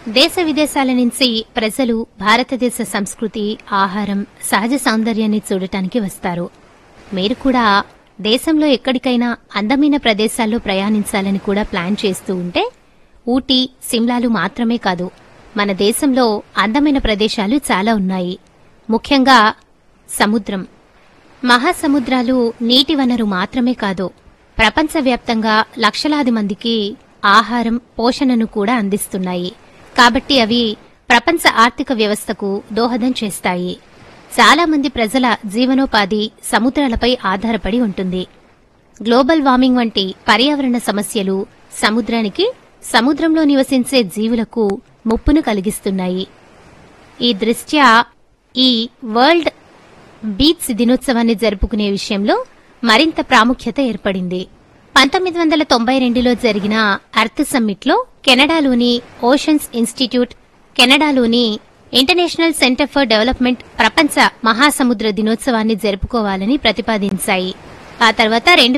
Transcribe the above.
దేశ విదేశాల నుంచి ప్రజలు భారతదేశ సంస్కృతి ఆహారం సహజ సౌందర్యాన్ని చూడటానికి వస్తారు మీరు కూడా దేశంలో ఎక్కడికైనా అందమైన ప్రదేశాల్లో ప్రయాణించాలని కూడా ప్లాన్ చేస్తూ ఉంటే ఊటీ సిమ్లాలు మాత్రమే కాదు మన దేశంలో అందమైన ప్రదేశాలు చాలా ఉన్నాయి ముఖ్యంగా సముద్రం మహాసముద్రాలు నీటి వనరు మాత్రమే కాదు ప్రపంచవ్యాప్తంగా లక్షలాది మందికి ఆహారం పోషణను కూడా అందిస్తున్నాయి కాబట్టి అవి ప్రపంచ ఆర్థిక వ్యవస్థకు దోహదం చేస్తాయి చాలా మంది ప్రజల జీవనోపాధి సముద్రాలపై ఆధారపడి ఉంటుంది గ్లోబల్ వార్మింగ్ వంటి పర్యావరణ సమస్యలు సముద్రానికి సముద్రంలో నివసించే జీవులకు ముప్పును కలిగిస్తున్నాయి ఈ దృష్ట్యా ఈ వరల్డ్ బీచ్ దినోత్సవాన్ని జరుపుకునే విషయంలో మరింత ప్రాముఖ్యత ఏర్పడింది పంతొమ్మిది వందల తొంభై రెండులో జరిగిన అర్త్ సమ్మిట్లో కెనడాలోని ఓషన్స్ ఇన్స్టిట్యూట్ కెనడాలోని ఇంటర్నేషనల్ సెంటర్ ఫర్ డెవలప్మెంట్ ప్రపంచ మహాసముద్ర దినోత్సవాన్ని జరుపుకోవాలని ప్రతిపాదించాయి ఆ తర్వాత రెండు